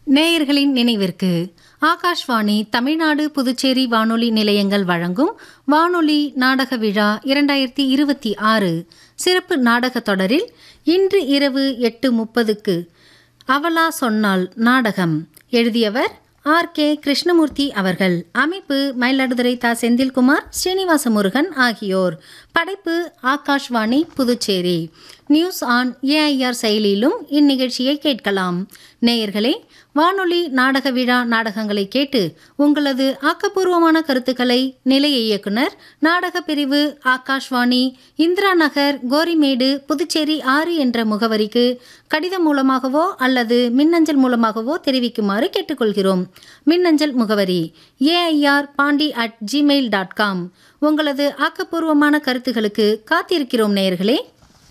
நேயர்களின் நினைவிற்கு ஆகாஷ்வாணி தமிழ்நாடு புதுச்சேரி வானொலி நிலையங்கள் வழங்கும் வானொலி நாடக விழா இரண்டாயிரத்தி இருபத்தி ஆறு சிறப்பு நாடகத் தொடரில் இன்று இரவு எட்டு முப்பதுக்கு அவலா சொன்னால் நாடகம் எழுதியவர் ஆர் கே கிருஷ்ணமூர்த்தி அவர்கள் அமைப்பு மயிலாடுதுறை தா செந்தில்குமார் ஸ்ரீனிவாச முருகன் ஆகியோர் படைப்பு Akashvani Puducherry news on AIR செயலியிலும் இந்நிகழ்ச்சியை கேட்கலாம் நேயர்களே வானொலி நாடக விழா நாடகங்களை கேட்டு உங்களது ஆக்கப்பூர்வமான கருத்துக்களை நிலைய இயக்குனர் நாடக பிரிவு ஆகாஷ்வாணி இந்திரா நகர் கோரிமேடு புதுச்சேரி ஆறு என்ற முகவரிக்கு கடிதம் மூலமாகவோ அல்லது மின்னஞ்சல் மூலமாகவோ தெரிவிக்குமாறு கேட்டுக்கொள்கிறோம் மின்னஞ்சல் முகவரி AIR Pondy at Gmail dot com உங்களது ஆக்கப்பூர்வமான கருத்துகளுக்கு காத்திருக்கிறோம் நேயர்களே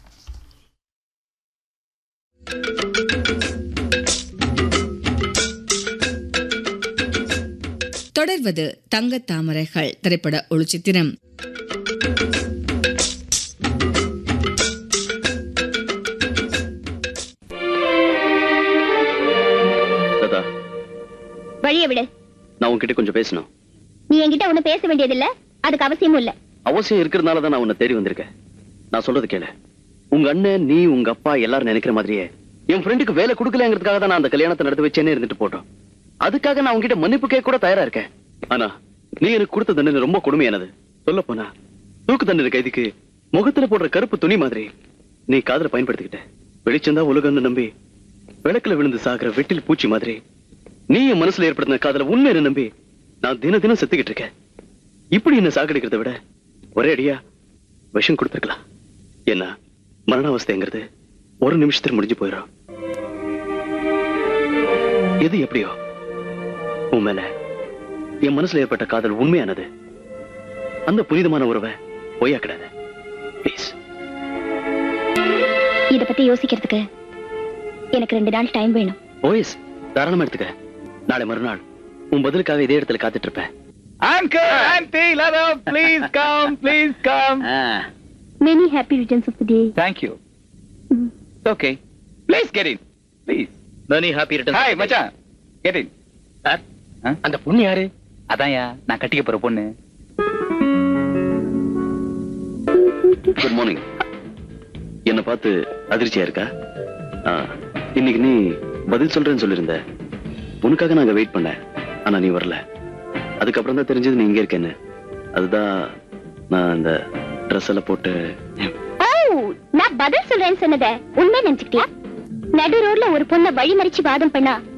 தொடர்வது தங்க தாமரைகள் திரைப்பட ஒளிச்சித்திரம் லதா வழிய விடு நான் உன்கிட்ட கொஞ்சம் பேசணும் நீ என்கிட்ட ஒண்ணு பேச வேண்டியதில்ல அதுக்கு அவசியமும் இல்ல அவசியம் இருக்கிறதுனால தான் நான் உன்னை தேடி வந்திருக்கேன் நான் சொல்றது கேளு உங்க அண்ணன் நீ உங்க அப்பா எல்லாரும் நினைக்கிற மாதிரியே என் ஃப்ரெண்டுக்கு வேலை கொடுக்கலங்கிறதுக்காக தான் நான் அந்த கல்யாணத்தை நடத்தி வச்சேனே இருந்துட்டு போட்டோம் அதுக்காக நான் உன்கிட்ட மன்னிப்பு கேட்க கூட தயாரா இருக்கேன் ஆனா நீ எனக்கு கொடுத்த தண்டனை ரொம்ப கொடுமையானது சொல்ல போனா தூக்கு தண்டனை கைதிக்கு முகத்துல போடுற கருப்பு துணி மாதிரி நீ காதல பயன்படுத்திக்கிட்ட வெளிச்சந்தா உலகம்னு நம்பி விளக்குல விழுந்து சாகுற வெட்டில் பூச்சி மாதிரி நீ என் மனசுல ஏற்படுத்தின காதல உண்மையை நம்பி நான் தின தினம் செத்துக்கிட்டு இருக்கேன் இப்படி என்ன சாகடிக்கிறத விட ஒரே அடியா விஷம் கொடுத்துருக்கலாம் என்ன மரண அவஸ்தைங்கிறது ஒரு நிமிஷத்துல முடிஞ்சு போயிடும் எது எப்படியோ உன் மேல என் மனசுல ஏற்பட்ட காதல் உண்மையானது அந்த புனிதமான உறவை பொய்யாக்கிடாத ப்ளீஸ் இத பத்தி யோசிக்கிறதுக்கு எனக்கு ரெண்டு நாள் டைம் வேணும் ஓஎஸ் தாராளமா எடுத்துக்க நாளை மறுநாள் உன் பதிலுக்காக இதே இடத்துல காத்துட்டு இருப்பேன் Uncle, Auntie, Lada, please come, please come. Many happy returns of the day Thank you. It's okay. Please get in. Please. Many happy Hi, மச்சான். Get in. சார் ஆ? அந்த பொண்ணு யாரு அதான்யா நான் கட்டிக்க போற பொண்ணு குட் மார்னிங் என்ன பார்த்து அதிர்ச்சியா இருக்கா ஆ, இன்னைக்கு நீ பதில் சொல்றேன்னு சொல்லியிருந்த உனக்காக நாங்க வெயிட் பண்ணேன் ஆனா நீ வரல அதுக்கப்புறம் தான் தெரிஞ்சது நீ இங்க இருக்கேன்னு அதுதான் நான் அந்த ட்ரெஸ் எல்லாம் போட்டு ஓ நான் பதில் சொல்றேன்னு சொன்னத உண்மை நினைச்சுக்கிட்டியா நடு ரோட்ல ஒரு பொண்ண வழி மறிச்சு வாதம் பண்ணா